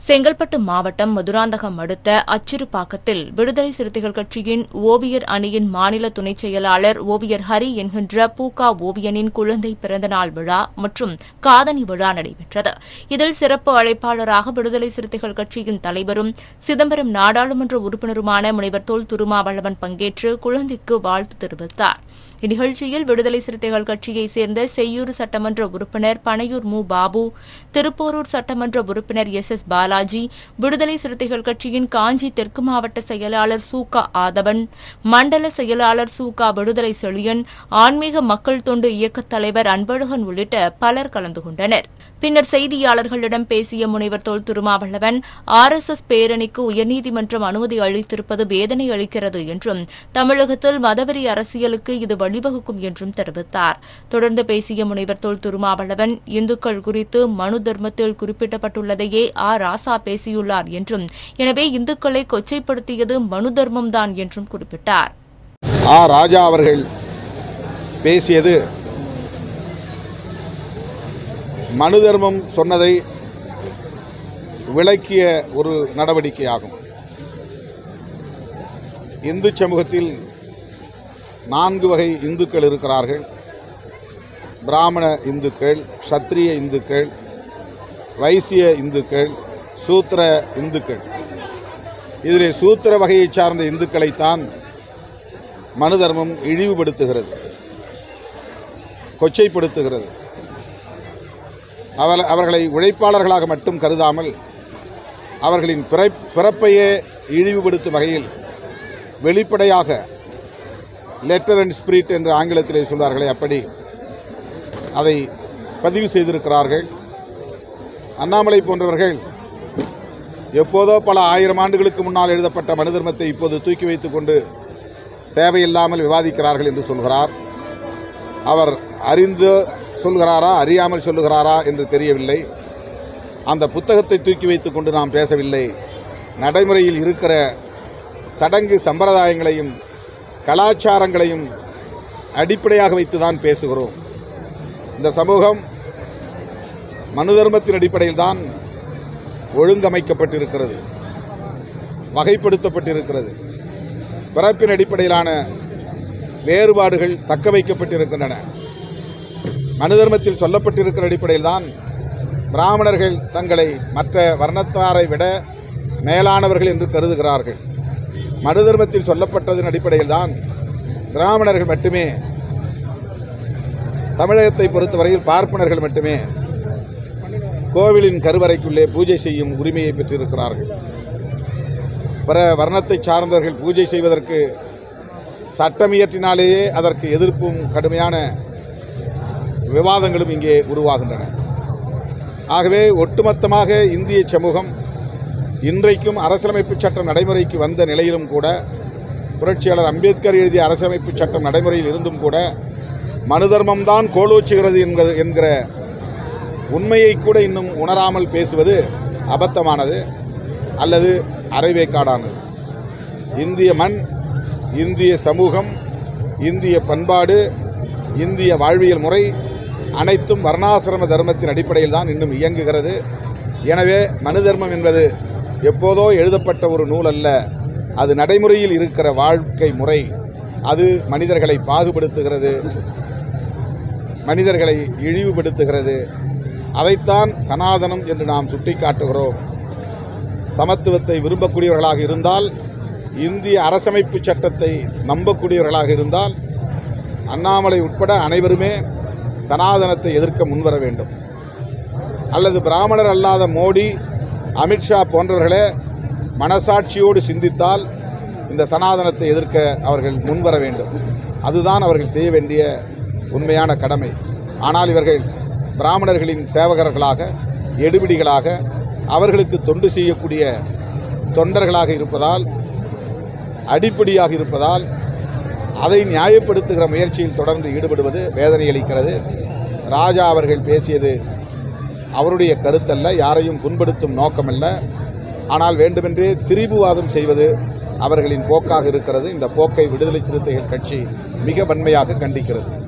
செங்கல்பட்டு மாவட்டம் மதுராந்தகம் அடுத்த அச்சிறுபாக்கத்தில் விடுதலை சிறுத்தைகள் கட்சியின் ஓவியர் அணியின் மாநில துணைச் செயலாளர் ஓவியர் ஹரி என்கின்ற பூகா ஓவியனின் குழந்தை பிறந்தநாள் விழா மற்றும் காதணி விழா நடைபெற்றது இதில் சிறப்பு அழைப்பாளராக விடுதலை சிறுத்தைகள் கட்சியின் தலைவரும் சிதம்பரம் நாடாளுமன்ற உறுப்பினருமான முனைவர் தொல் திருமாவளவன் பங்கேற்று குழந்தைக்கு வாழ்த்து தெரிவித்தார் இந்நிகழ்ச்சியில் விடுதலை சிறுத்தைகள் கட்சியைச் சேர்ந்த செய்யூர் சட்டமன்ற உறுப்பினர் பனையூர் மு பாபு திருப்போரூர் சட்டமன்ற உறுப்பினர் எஸ் எஸ் பாலாஜி விடுதலை சிறுத்தைகள் கட்சியின் காஞ்சி தெற்கு மாவட்ட செயலாளர் சூகா ஆதவன் மண்டல செயலாளர் சூகா விடுதலை செழியன் ஆன்மீக மக்கள் தொண்டு இயக்கத் தலைவர் அன்பழகன் உள்ளிட்ட பலர் கலந்து கொண்டனர் பின்னர் செய்தியாளர்களிடம் பேசிய முனைவர் Thol Thirumavalavan R S S பேரணிக்கு உயர்நீதிமன்றம் அனுமதி அளித்திருப்பது வேதனை அளிக்கிறது என்றும் தமிழகத்தில் மதவெறி அரசியலுக்கு இது வழிவகுக்கும் என்றும் தெரிவித்தார் தொடர்ந்து பேசிய முனைவர் தொல் திருமாவளவன் இந்துக்கள் குறித்து மனு தர்மத்தில் குறிப்பிடப்பட்டுள்ளதையே ஆ ராசா பேசியுள்ளார் என்றும் எனவே இந்துக்களை கொச்சைப்படுத்தியது மனு தர்மம்தான் என்றும் குறிப்பிட்டார் ஆ ராஜா அவர்கள் பேசியது மனு தர்மம் சொன்னதை விளக்கிய ஒரு நடவடிக்கையாகும் இந்து சமூகத்தில் நான்கு வகை இந்துக்கள் இருக்கிறார்கள் பிராமண இந்துக்கள் சத்திரிய இந்துக்கள் வைசிய இந்துக்கள் சூத்திர இந்துக்கள் இதிலே சூத்திர வகையைச் சார்ந்த இந்துக்களைத்தான் மனு தர்மம் இழிவுபடுத்துகிறது கொச்சைப்படுத்துகிறது அவர் அவர்களை உழைப்பாளர்களாக மட்டும் கருதாமல் அவர்களின் பிறை- பிறப்பையே இழிவுபடுத்தும் வகையில் வெளிப்படையாக லெட்டர் அண்ட் ஸ்பிரிட் என்று ஆங்கிலத்திலே சொல்வார்களே அப்படி அதை பதிவு செய்திருக்கிறார்கள் அண்ணாமலை போன்றவர்கள் எப்போதோ பல ஆயிரம் ஆண்டுகளுக்கு முன்னால் எழுதப்பட்ட மனு தர்மத்தை இப்போது தூக்கி வைத்துக் கொண்டு தேவையில்லாமல் விவாதிக்கிறார்கள் என்று சொல்கிறார் அவர் அறிந்து சொல்கிறாரா அறியாமல் சொல்லுகிறாரா என்று தெரியவில்லை அந்த புத்தகத்தை தூக்கி வைத்துக் கொண்டு நாம் பேசவில்லை நடைமுறையில் இருக்கிற சடங்கு சம்பிரதாயங்களையும் கலாச்சாரங்களையும் அடிப்படையாக வைத்துதான் பேசுகிறோம் இந்த சமூகம் மனு தர்மத்தின் அடிப்படையில் தான் ஒழுங்கமைக்கப்பட்டிருக்கிறது வகைப்படுத்தப்பட்டிருக்கிறது பிறப்பின் அடிப்படையிலான வேறுபாடுகள் தக்க வைக்கப்பட்டிருக்கின்றன மனு தர்மத்தில் சொல்லப்பட்டிருக்கிற அடிப்படையில் தான் பிராமணர்கள் தங்களை மற்ற வர்ணத்தாரை விட மேலானவர்கள் என்று கருதுகிறார்கள் மனு தர்மத்தில் சொல்லப்பட்டதன் அடிப்படையில் தான் பிராமணர்கள் மட்டுமே தமிழகத்தை பொறுத்தவரையில் பார்ப்பனர்கள் மட்டுமே கோவிலின் கருவறைக்குள்ளே பூஜை செய்யும் உரிமையை பெற்றிருக்கிறார்கள் பிற வர்ணத்தை சார்ந்தவர்கள் பூஜை செய்வதற்கு சட்டம் இயற்றினாலேயே அதற்கு எதிர்ப்பும் கடுமையான விவாதங்களும் இங்கே உருவாகின்றன ஆகவே ஒட்டுமொத்தமாக இந்திய சமூகம் இன்றைக்கும் அரசியலமைப்பு சட்டம் நடைமுறைக்கு வந்த நிலையிலும் கூட புரட்சியாளர் அம்பேத்கர் எழுதிய அரசியலமைப்பு சட்டம் நடைமுறையில் இருந்தும் கூட மனு தர்மம்தான் கோலோச்சுகிறது என்கிற என்கிற உண்மையை கூட இன்னும் உணராமல் பேசுவது அபத்தமானது அல்லது அரைவேக்காடானது இந்திய மண் இந்திய சமூகம் இந்திய பண்பாடு இந்திய வாழ்வியல் முறை அனைத்தும் வர்ணாசிரம தர்மத்தின் அடிப்படையில் தான் இன்னும் இயங்குகிறது எனவே மனு தர்மம் என்பது எப்போதோ எழுதப்பட்ட ஒரு நூல் அல்ல அது நடைமுறையில் இருக்கிற வாழ்க்கை முறை அது மனிதர்களை பாகுபடுத்துகிறது மனிதர்களை இழிவுபடுத்துகிறது அதைத்தான் சனாதனம் என்று நாம் சுட்டிக்காட்டுகிறோம் சமத்துவத்தை விரும்பக்கூடியவர்களாக இருந்தால் இந்திய அரசமைப்பு சட்டத்தை நம்பக்கூடியவர்களாக இருந்தால் அண்ணாமலை உட்பட அனைவருமே சனாதனத்தை எதிர்க்க முன்வர வேண்டும் அல்லது பிராமணர் அல்லாத மோடி அமித்ஷா போன்றவர்களே மனசாட்சியோடு சிந்தித்தால் இந்த சனாதனத்தை எதிர்க்க அவர்கள் முன்வர வேண்டும் அதுதான் அவர்கள் செய்ய வேண்டிய உண்மையான கடமை ஆனால் இவர்கள் பிராமணர்களின் சேவகர்களாக எடுபிடிகளாக அவர்களுக்கு தொண்டு செய்யக்கூடிய தொண்டர்களாக இருப்பதால் அடிப்படையாக இருப்பதால் அதை நியாயப்படுத்துகிற முயற்சியில் தொடர்ந்து ஈடுபடுவது வேதனை அளிக்கிறது ராஜா அவர்கள் பேசியது அவருடைய கருத்தல்ல யாரையும் புண்படுத்தும் நோக்கமல்ல ஆனால் வேண்டுமென்றே திரிபுவாதம் செய்வது அவர்களின் போக்காக இருக்கிறது இந்த போக்கை விடுதலை சிறுத்தைகள் கட்சி மிக வன்மையாக கண்டிக்கிறது